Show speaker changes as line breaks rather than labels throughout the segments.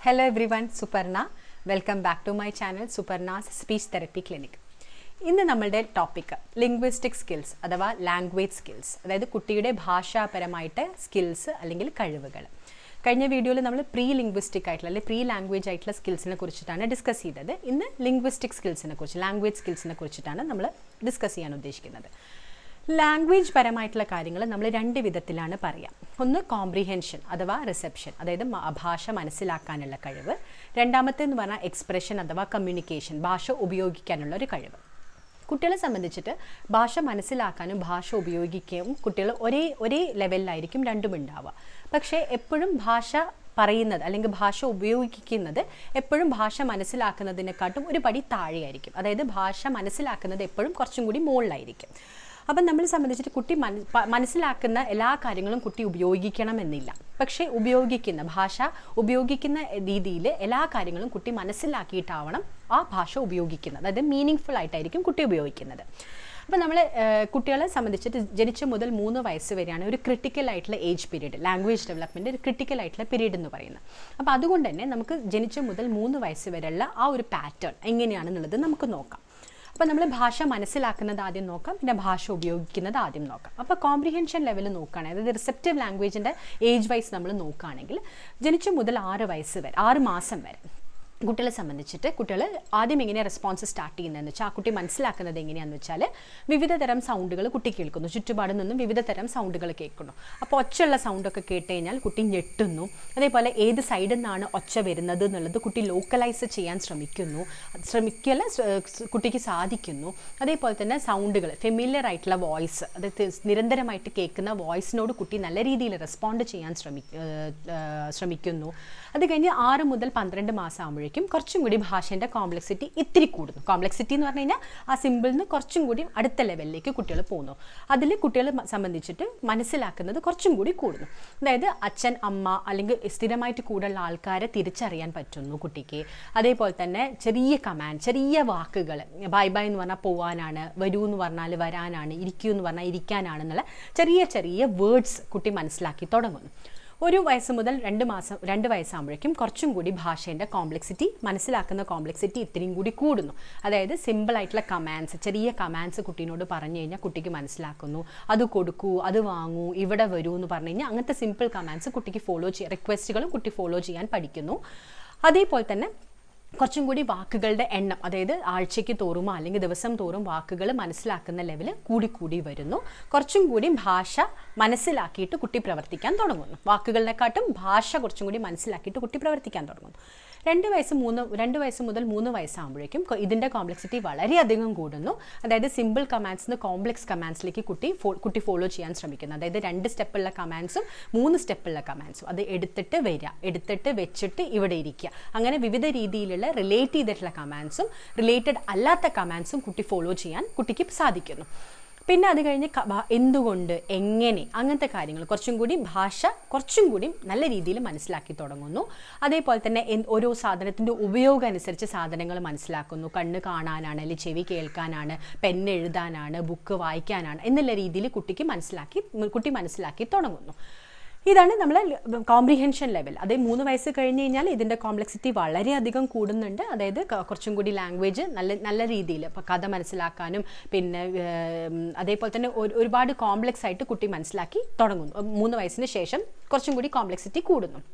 Hello everyone, Suparna. Welcome back to my channel Suparna's Speech Therapy Clinic. ഇന്ന് നമ്മളുടെ topic linguistic skills അഥവാ language skills അതായത് കുട്ടിയുടെ ഭാഷാപരമായിട്ട് skills അല്ലെങ്കിൽ കഴിവുകൾ കഴിഞ്ഞ വീഡിയോയിൽ നമ്മൾ പ്രീ ലിംഗ്വിസ്റ്റിക് ആയിട്ടുള്ള അല്ലെങ്കിൽ പ്രീ ലാംഗ്വേജ് ആയിട്ടുള്ള സ്കിൽസിനെ കുറിച്ചിട്ടാണ് ഡിസ്കസ് ചെയ്തത് ഇന്ന് ലിംഗ്വിസ്റ്റിക് സ്കിൽസിനെ കുറിച്ച് ലാംഗ്വേജ് സ്കിൽസിനെ കുറിച്ചിട്ടാണ് നമ്മൾ ഡിസ്കസ് ചെയ്യാൻ ഉദ്ദേശിക്കുന്നത് ലാംഗ്വേജ് പരമായിട്ടുള്ള കാര്യങ്ങൾ നമ്മൾ രണ്ട് വിധത്തിലാണ് പറയാം ഒന്ന് കോംപ്രിഹെൻഷൻ അഥവാ റിസെപ്ഷൻ അതായത് മ- ഭാഷ മനസ്സിലാക്കാനുള്ള കഴിവ് രണ്ടാമത്തേന്ന് പറഞ്ഞാൽ എക്സ്പ്രഷൻ അഥവാ കമ്മ്യൂണിക്കേഷൻ ഭാഷ ഉപയോഗിക്കാനുള്ള ഒരു കഴിവ് കുട്ടികളെ സംബന്ധിച്ചിട്ട് ഭാഷ മനസ്സിലാക്കാനും ഭാഷ ഉപയോഗിക്കുകയും കുട്ടികൾ ഒരേ ഒരേ ലെവലിലായിരിക്കും രണ്ടും ഉണ്ടാവുക പക്ഷേ എപ്പോഴും ഭാഷ പറയുന്നത് അല്ലെങ്കിൽ ഭാഷ ഉപയോഗിക്കുന്നത് എപ്പോഴും ഭാഷ മനസ്സിലാക്കുന്നതിനെക്കാട്ടും ഒരു പടി താഴെയായിരിക്കും അതായത് ഭാഷ മനസ്സിലാക്കുന്നത് എപ്പോഴും കുറച്ചും കൂടി മുകളിലായിരിക്കും അപ്പം നമ്മളെ സംബന്ധിച്ചിട്ട് കുട്ടി മന- പ- മനസ്സിലാക്കുന്ന എല്ലാ കാര്യങ്ങളും കുട്ടി ഉപയോഗിക്കണമെന്നില്ല പക്ഷേ ഉപയോഗിക്കുന്ന ഭാഷ ഉപയോഗിക്കുന്ന രീതിയിൽ എല്ലാ കാര്യങ്ങളും കുട്ടി മനസ്സിലാക്കിയിട്ടാവണം ആ ഭാഷ ഉപയോഗിക്കുന്നത് അതായത് മീനിങ് ഫുൾ ആയിട്ടായിരിക്കും കുട്ടി ഉപയോഗിക്കുന്നത് അപ്പോൾ നമ്മൾ കുട്ടികളെ സംബന്ധിച്ചിട്ട് ജനിച്ച മുതൽ മൂന്ന് വയസ്സ് വരെയാണ് ഒരു ക്രിട്ടിക്കൽ ആയിട്ടുള്ള ഏജ് പീരീഡ് ലാംഗ്വേജ് ഡെവലപ്മെൻറ്റ് ഒരു ക്രിട്ടിക്കൽ ആയിട്ടുള്ള പീരീഡ് എന്ന് പറയുന്നത് അപ്പോൾ അതുകൊണ്ട് തന്നെ നമുക്ക് ജനിച്ച മുതൽ മൂന്ന് വയസ്സ് വരെയുള്ള ആ ഒരു പാറ്റേൺ എങ്ങനെയാണെന്നുള്ളത് നമുക്ക് നോക്കാം അപ്പോൾ നമ്മൾ ഭാഷ മനസ്സിലാക്കുന്നത് ആദ്യം നോക്കാം പിന്നെ ഭാഷ ഉപയോഗിക്കുന്നത് ആദ്യം നോക്കാം അപ്പോൾ കോംപ്രിഹെൻഷൻ ലെവൽ നോക്കുകയാണെങ്കിൽ അതായത് റിസെപ്റ്റീവ് ലാംഗ്വേജിൻ്റെ ഏജ് വൈസ് നമ്മൾ നോക്കുകയാണെങ്കിൽ ജനിച്ച മുതൽ ആറ് വയസ്സ് വരെ ആറ് മാസം വരെ കുട്ടികളെ സംബന്ധിച്ചിട്ട് കുട്ടികൾ ആദ്യം എങ്ങനെയാണ് റെസ്പോൺസ് സ്റ്റാർട്ട് ചെയ്യുന്നതെന്ന് വെച്ചാൽ ആ കുട്ടി മനസ്സിലാക്കുന്നത് എങ്ങനെയാണെന്ന് വെച്ചാൽ വിവിധ തരം സൗണ്ടുകൾ കുട്ടി കേൾക്കുന്നു ചുറ്റുപാടിൽ നിന്നും വിവിധ തരം സൗണ്ടുകൾ കേൾക്കുന്നു അപ്പോൾ ഒച്ചയുള്ള സൗണ്ടൊക്കെ കേട്ട് കഴിഞ്ഞാൽ കുട്ടി ഞെട്ടുന്നു അതേപോലെ ഏത് സൈഡിൽ നിന്നാണ് ഒച്ച വരുന്നത് എന്നുള്ളത് കുട്ടി ലോക്കലൈസ് ചെയ്യാൻ ശ്രമിക്കുന്നു അത് ശ്രമിക്കൽ കുട്ടിക്ക് സാധിക്കുന്നു അതേപോലെ തന്നെ സൗണ്ടുകൾ ഫെമിലിയർ ആയിട്ടുള്ള വോയിസ് അതായത് നിരന്തരമായിട്ട് കേൾക്കുന്ന വോയിസിനോട് കുട്ടി നല്ല രീതിയിൽ റെസ്പോണ്ട് ചെയ്യാൻ ശ്രമി ഏഹ്, ഏഹ്, ശ്രമിക്കുന്നു അത് കഴിഞ്ഞ് ആറ് മുതൽ പന്ത്രണ്ട് മാസം ആകുമ്പോഴേക്കും കുറച്ചും കൂടി ഭാഷേൻ്റെ കോംപ്ലക്സിറ്റി ഇത്തിരി കൂടുന്നു കോംപ്ലക്സിറ്റി എന്ന് പറഞ്ഞു കഴിഞ്ഞാൽ ആ സിമ്പിളിൽ നിന്ന് കുറച്ചും കൂടി അടുത്ത ലെവലിലേക്ക് കുട്ടികൾ പോകുന്നു അതിൽ കുട്ടികളെ മ- സംബന്ധിച്ചിട്ട് മനസ്സിലാക്കുന്നത് കുറച്ചും കൂടി കൂടുന്നു അതായത് അച്ഛൻ അമ്മ അല്ലെങ്കിൽ സ്ഥിരമായിട്ട് കൂടുള്ള ആൾക്കാരെ തിരിച്ചറിയാൻ പറ്റുന്നു കുട്ടിക്ക് അതേപോലെ തന്നെ ചെറിയ കമാൻഡ് ചെറിയ വാക്കുകൾ ബൈ ബൈ എന്ന് പറഞ്ഞാൽ പോവാനാണ് വരൂ എന്ന് പറഞ്ഞാൽ വരാനാണ് ഇരിക്കൂ എന്ന് പറഞ്ഞാൽ ഇരിക്കാനാണെന്നുള്ള ചെറിയ ചെറിയ വേർഡ്സ് കുട്ടി മനസ്സിലാക്കി തുടങ്ങുന്നു ഒരു വയസ്സ് മുതൽ രണ്ട് മാസം രണ്ട് വയസ്സാകുമ്പോഴേക്കും കുറച്ചും കൂടി ഭാഷേൻ്റെ കോംപ്ലക്സിറ്റി മനസ്സിലാക്കുന്ന കോംപ്ലക്സിറ്റി ഇത്രയും കൂടി കൂടുന്നു അതായത് സിമ്പിൾ ആയിട്ടുള്ള കമാൻഡ്സ് ചെറിയ കമാൻഡ്സ് കുട്ടീനോട് പറഞ്ഞു കഴിഞ്ഞാൽ കുട്ടിക്ക് മനസ്സിലാക്കുന്നു അത് കൊടുക്കൂ അത് വാങ്ങൂ ഇവിടെ വരൂ എന്ന് പറഞ്ഞു കഴിഞ്ഞാൽ അങ്ങനത്തെ സിമ്പിൾ കമാൻഡ്സ് കുട്ടിക്ക് ഫോളോ ചെയ്യാൻ റിക്വസ്റ്റുകളും കുട്ടി ഫോളോ ചെയ്യാൻ പഠിക്കുന്നു അതേപോലെ തന്നെ കുറച്ചും കൂടി വാക്കുകളുടെ എണ്ണം അതായത് ആഴ്ചയ്ക്ക് തോറുമോ അല്ലെങ്കിൽ ദിവസം തോറും വാക്കുകൾ മനസ്സിലാക്കുന്ന ലെവൽ കൂടി കൂടി വരുന്നു കുറച്ചും കൂടി ഭാഷ മനസ്സിലാക്കിയിട്ട് കുട്ടി പ്രവർത്തിക്കാൻ തുടങ്ങുന്നു വാക്കുകളിനെക്കാട്ടും ഭാഷ കുറച്ചും കൂടി മനസ്സിലാക്കിയിട്ട് കുട്ടി പ്രവർത്തിക്കാൻ തുടങ്ങുന്നു രണ്ട് വയസ്സ് മൂന്ന് രണ്ട് വയസ്സ് മുതൽ മൂന്ന് വയസ്സാകുമ്പോഴേക്കും കൊ- ഇതിൻ്റെ കോംപ്ലക്സിറ്റി വളരെയധികം കൂടുന്നു അതായത് സിമ്പിൾ കമാൻഡ്സ് നിന്ന് കോംപ്ലക്സ് കമാൻഡ്സിലേക്ക് കുട്ടി ഫോ- കുട്ടി ഫോളോ ചെയ്യാൻ ശ്രമിക്കുന്നു അതായത് രണ്ട് സ്റ്റെപ്പുള്ള കമാൻഡ്സും മൂന്ന് സ്റ്റെപ്പുള്ള കമാൻഡ്സും അത് എടുത്തിട്ട് വരിക എടുത്തിട്ട് വെച്ചിട്ട് ഇവിടെ ഇരിക്കുക അങ്ങനെ വിവിധ രീതിയിലുള്ള റിലേറ്റ് ചെയ്തിട്ടുള്ള കമാൻഡ്സും റിലേറ്റഡ് അല്ലാത്ത കമാൻഡ്സും കുട്ടി ഫോളോ ചെയ്യാൻ കുട്ടിക്ക് സാധിക്കുന്നു പിന്നെ അത് കഴിഞ്ഞ് ക- ഭ- എന്തുകൊണ്ട് എങ്ങനെ അങ്ങനത്തെ കാര്യങ്ങൾ കുറച്ചും കൂടി ഭാഷ കുറച്ചും കൂടി നല്ല രീതിയിൽ മനസ്സിലാക്കി തുടങ്ങുന്നു അതേപോലെ തന്നെ എന്ത് ഓരോ സാധനത്തിൻ്റെ ഉപയോഗം അനുസരിച്ച് സാധനങ്ങൾ മനസ്സിലാക്കുന്നു കണ്ണ് കാണാനാണ് അല്ലെങ്കിൽ ചെവി കേൾക്കാനാണ് പെന്ന് എഴുതാനാണ് ബുക്ക് വായിക്കാനാണ് എന്നുള്ള രീതിയിൽ കുട്ടിക്ക് മനസ്സിലാക്കി കുട്ടി മനസ്സിലാക്കി തുടങ്ങുന്നു ഇതാണ് നമ്മൾ കോംപ്രിഹെൻഷൻ ലെവൽ അതായത് മൂന്ന് വയസ്സ് കഴിഞ്ഞ് കഴിഞ്ഞാൽ ഇതിൻ്റെ കോംപ്ലക്സിറ്റി വളരെയധികം കൂടുന്നുണ്ട് അതായത് ക- കുറച്ചും കൂടി ലാംഗ്വേജ് നല്ല നല്ല രീതിയിൽ ഇപ്പോൾ കഥ മനസ്സിലാക്കാനും പിന്നെ ഏം, അതേപോലെ തന്നെ ഒരു- ഒരുപാട് കോംപ്ലക്സ് ആയിട്ട് കുട്ടി മനസ്സിലാക്കി തുടങ്ങുന്നു മൂന്ന് വയസ്സിന് ശേഷം കുറച്ചും കൂടി കോംപ്ലക്സിറ്റി കൂടുന്നു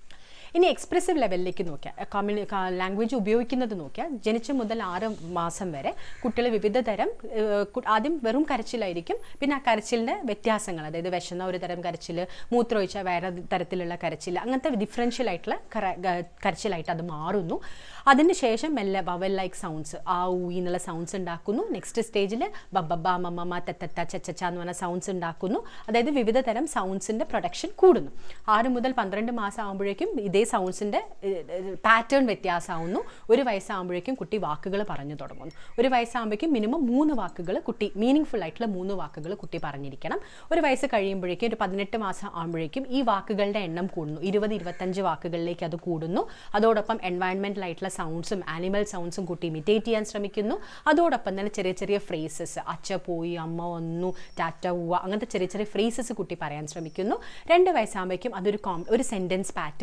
ഇനി എക്സ്പ്രസീവ് ലെവലിലേക്ക് നോക്കിയാൽ കമ്മ്യൂണി ലാംഗ്വേജ് ഉപയോഗിക്കുന്നത് നോക്കിയാൽ ജനിച്ച മുതൽ ആറ് മാസം വരെ കുട്ടികൾ വിവിധ തരം ഏഹ്, കു- ആദ്യം വെറും കരച്ചിലായിരിക്കും പിന്നെ ആ കരച്ചിലിൻ്റെ വ്യത്യാസങ്ങൾ അതായത് വിശന്ന ഒരു തരം കരച്ചിൽ മൂത്രമൊഴിച്ച വേറെ തരത്തിലുള്ള കരച്ചിൽ അങ്ങനത്തെ ഡിഫറൻഷ്യൽ ആയിട്ടുള്ള കര- ഗ- കരച്ചിലായിട്ട് അത് മാറുന്നു അതിന് ശേഷം മെല്ലെ വവൽ ലൈക്ക് സൗണ്ട്സ് ആ ഊ എന്നുള്ള സൗണ്ട്സ് ഉണ്ടാക്കുന്നു നെക്സ്റ്റ് സ്റ്റേജിൽ ബബ്ബ മമ്മ തെത്തത്ത ചച്ചച്ച എന്ന് പറഞ്ഞ സൗണ്ട്സ് ഉണ്ടാക്കുന്നു അതായത് വിവിധ തരം സൗണ്ട്സിൻ്റെ പ്രൊഡക്ഷൻ കൂടുന്നു ആറ് മുതൽ പന്ത്രണ്ട് മാസം ആകുമ്പോഴേക്കും ഇതേ സൗണ്ട്സിൻ്റെ പാറ്റേൺ വ്യത്യാസമാവുന്നു ഒരു വയസ്സാകുമ്പോഴേക്കും കുട്ടി വാക്കുകൾ പറഞ്ഞു തുടങ്ങുന്നു ഒരു വയസ്സാകുമ്പോഴേക്കും മിനിമം മൂന്ന് വാക്കുകൾ കുട്ടി മീനിങ് ഫുൾ ആയിട്ടുള്ള മൂന്ന് വാക്കുകൾ കുട്ടി പറഞ്ഞിരിക്കണം ഒരു വയസ്സ് കഴിയുമ്പോഴേക്കും ഒരു പതിനെട്ട് മാസം ആകുമ്പോഴേക്കും ഈ വാക്കുകളുടെ എണ്ണം കൂടുന്നു ഇരുപത് ഇരുപത്തഞ്ച് വാക്കുകളിലേക്ക് അത് കൂടുന്നു അതോടൊപ്പം എൻവയൺമെൻറ്റൽ ആയിട്ടുള്ള സൗണ്ട്സും ആനിമൽ സൗണ്ട്സും കുട്ടി ഇമിറ്റേറ്റ് ചെയ്യാൻ ശ്രമിക്കുന്നു അതോടൊപ്പം തന്നെ ചെറിയ ചെറിയ ഫ്രേസസ് അച്ഛ പോയി അമ്മ വന്നു ടാറ്റ ഉവ്വ അങ്ങനത്തെ ചെറിയ ചെറിയ ഫ്രേസസ് കുട്ടി പറയാൻ ശ്രമിക്കുന്നു രണ്ട് വയസ്സാകുമ്പോഴേക്കും അതൊരു കോം ഒരു സെൻറ്റൻസ് പാറ്റേണിലേക്ക് അത്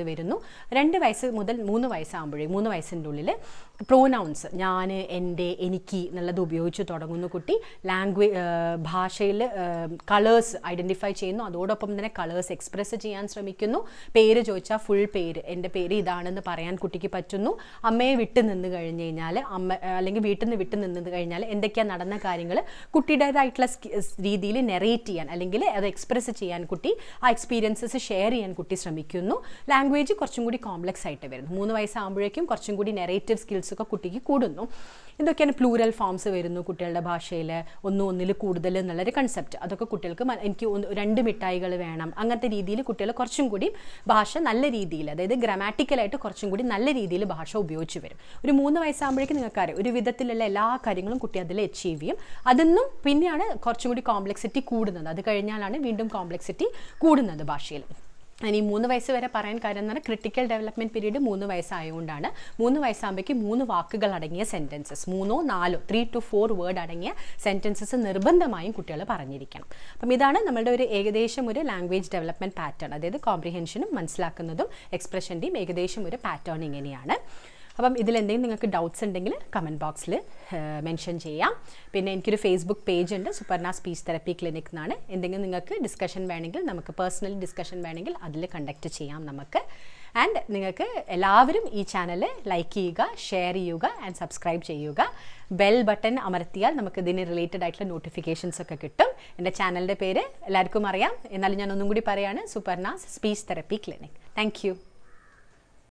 വരുന്നു രണ്ട് വയസ്സ് മുതൽ മൂന്ന് വയസ്സാകുമ്പോഴേ മൂന്ന് വയസ്സിൻ്റെ ഉള്ളിൽ പ്രോനൗൺസ് ഞാൻ എൻ്റെ എനിക്ക് എന്നുള്ളത് ഉപയോഗിച്ച് തുടങ്ങുന്ന കുട്ടി ലാംഗ്വേജ് ഭാഷയിൽ കളേഴ്സ് ഐഡൻറ്റിഫൈ ചെയ്യുന്നു അതോടൊപ്പം തന്നെ കളേഴ്സ് എക്സ്പ്രസ് ചെയ്യാൻ ശ്രമിക്കുന്നു പേര് ചോദിച്ചാൽ ഫുൾ പേര് എൻ്റെ പേര് ഇതാണെന്ന് പറയാൻ കുട്ടിക്ക് പറ്റുന്നു അമ്മയെ വിട്ട് നിന്ന് കഴിഞ്ഞ് കഴിഞ്ഞാൽ അമ്മ അല്ലെങ്കിൽ വീട്ടിൽ നിന്ന് വിട്ട് നിന്ന് കഴിഞ്ഞാൽ എന്തൊക്കെയാണ് നടന്ന കാര്യങ്ങൾ കുട്ടിയുടേതായിട്ടുള്ള രീതിയിൽ നെറേറ്റ് ചെയ്യാൻ അല്ലെങ്കിൽ അത് എക്സ്പ്രസ് ചെയ്യാൻ കുട്ടി ആ എക്സ്പീരിയൻസസ് ഷെയർ ചെയ്യാൻ കുട്ടി ശ്രമിക്കുന്നു ലാംഗ്വേജ് കുറച്ചും കൂടി കോംപ്ലക്സ് ആയിട്ട് വരുന്നു മൂന്ന് വയസ്സാകുമ്പോഴേക്കും കുറച്ചും കൂടി നെറേറ്റീവ് സ്കിൽസ് ഒക്കെ കുട്ടിക്ക് കൂടുന്നു ഇതൊക്കെയാണ് പ്ലൂരൽ ഫോംസ് വരുന്നു കുട്ടികളുടെ ഭാഷയിൽ ഒന്നും ഒന്നിൽ കൂടുതൽ എന്നുള്ളൊരു കൺസെപ്റ്റ് അതൊക്കെ കുട്ടികൾക്ക് മ- എനിക്ക് ഒന്ന് രണ്ട് മിഠായികൾ വേണം അങ്ങനത്തെ രീതിയിൽ കുട്ടികൾ കുറച്ചും കൂടി ഭാഷ നല്ല രീതിയിൽ അതായത് ഗ്രാമാറ്റിക്കലായിട്ട് കുറച്ചും കൂടി നല്ല രീതിയിൽ ഭാഷ ഉപയോഗിച്ച് വരും ഒരു മൂന്ന് വയസ്സാകുമ്പോഴേക്കും നിങ്ങൾക്കറിയാം ഒരു വിധത്തിലുള്ള എല്ലാ കാര്യങ്ങളും കുട്ടി അതിൽ അച്ചീവ് ചെയ്യും അതൊന്നും പിന്നെയാണ് കുറച്ചും കൂടി കോംപ്ലക്സിറ്റി കൂടുന്നത് അത് കഴിഞ്ഞാലാണ് വീണ്ടും കോംപ്ലക്സിറ്റി കൂടുന്നത് ഭാഷയിൽ ഇനി മൂന്ന് വയസ്സ് വരെ പറയാൻ കാര്യം എന്ന് പറഞ്ഞാൽ ക്രിട്ടിക്കൽ ഡെവലപ്മെൻറ്റ് പീരീഡ് മൂന്ന് വയസ്സായതുകൊണ്ടാണ് മൂന്ന് വയസ്സാകുമ്പോഴേക്കും മൂന്ന് വാക്കുകൾ അടങ്ങിയ സെൻറ്റൻസസ് മൂന്നോ നാലോ ത്രീ ടു ഫോർ വേർഡ് അടങ്ങിയ സെൻറ്റൻസസ് നിർബന്ധമായും കുട്ടികൾ പറഞ്ഞിരിക്കണം അപ്പം ഇതാണ് നമ്മളുടെ ഒരു ഏകദേശം ഒരു ലാംഗ്വേജ് ഡെവലപ്മെൻറ്റ് പാറ്റേൺ അതായത് കോംപ്രിഹെൻഷനും മനസ്സിലാക്കുന്നതും എക്സ്പ്രഷൻ്റെയും ഏകദേശം ഒരു പാറ്റേൺ ഇങ്ങനെയാണ് അപ്പം ഇതിലെന്തെങ്കിലും നിങ്ങൾക്ക് ഡൗട്ട്സ് ഉണ്ടെങ്കിൽ കമൻറ്റ് ബോക്സിൽ മെൻഷൻ ചെയ്യാം പിന്നെ എനിക്കൊരു ഫേസ്ബുക്ക് പേജ് ഉണ്ട് സുപർണ സ്പീച്ച് തെറപ്പി ക്ലിനിക് എന്നാണ് എന്തെങ്കിലും നിങ്ങൾക്ക് ഡിസ്കഷൻ വേണമെങ്കിൽ നമുക്ക് പേഴ്സണൽ ഡിസ്കഷൻ വേണമെങ്കിൽ അതിൽ കണ്ടക്ട് ചെയ്യാം നമുക്ക് ആൻഡ് നിങ്ങൾക്ക് എല്ലാവരും ഈ ചാനൽ ലൈക്ക് ചെയ്യുക ഷെയർ ചെയ്യുക ആൻഡ് സബ്സ്ക്രൈബ് ചെയ്യുക ബെൽ ബട്ടൺ അമർത്തിയാൽ നമുക്ക് ഇതിന് റിലേറ്റഡ് ആയിട്ടുള്ള നോട്ടിഫിക്കേഷൻസ് ഒക്കെ കിട്ടും എൻ്റെ ചാനലിൻ്റെ പേര് എല്ലാവർക്കും അറിയാം എന്നാലും ഞാൻ ഒന്നും കൂടി പറയാണ് Suparna's speech therapy clinic thank U